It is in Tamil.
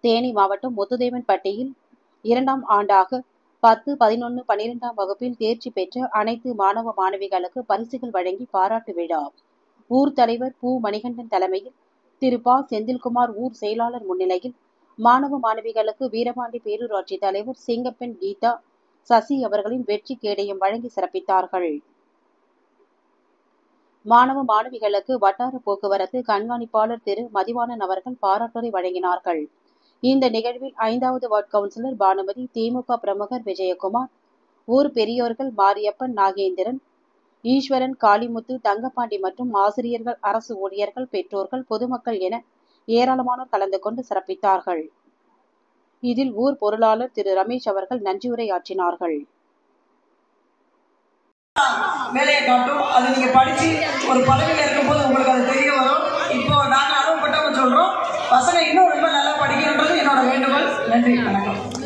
தேனி மாவட்டம் முத்துதேவன்பட்டியில் இரண்டாம் ஆண்டாக பத்து பதினொன்று பனிரெண்டாம் வகுப்பில் தேர்ச்சி பெற்ற அனைத்து மாணவ மாணவிகளுக்கு பரிசுகள் வழங்கி பாராட்டு விழா ஊர் தலைவர் பூ மணிகண்டன் தலைமையில் திரு ப செந்தில்குமார் ஊர் செயலாளர் முன்னிலையில் மாணவ மாணவிகளுக்கு வீரபாண்டி பேரூராட்சி தலைவர் சிங்கப்பெண் கீதா சசி அவர்களின் வெற்றி கேடயம் வழங்கி சிறப்பித்தார்கள் மாணவ மாணவிகளுக்கு வட்டார போக்குவரத்து கண்காணிப்பாளர் திரு மதிவாணன் அவர்கள் பாராட்டுரை வழங்கினார்கள் இந்த நிகழ்வில் ஐந்தாவது வார்டு கவுன்சிலர் பானுமதி திமுக பிரமுகர் விஜயகுமார் ஊர் பெரியோர்கள் மாரியப்பன் நாகேந்திரன் ஈஸ்வரன் காளிமுத்து தங்கப்பாண்டி மற்றும் ஆசிரியர்கள் அரசு ஊழியர்கள் பெற்றோர்கள் பொதுமக்கள் என ஏராளமானோர் கலந்து கொண்டு சிறப்பித்தார்கள் இதில் ஊர் பொருளாளர் திரு ரமேஷ் அவர்கள் நன்றியுரையாற்றினார்கள் வேலையை காட்டும் அது நீங்க படிச்சு ஒரு பதவியில் இருக்கும்போது உங்களுக்கு அது தெரிய வரும் இப்போ நாங்க அனுபவப்பட்டவங்க சொல்றோம் பசங்க இன்னும் ரொம்ப நல்லா படிக்கணுன்றது என்னோட வேண்டுகோள் நன்றி வணக்கம்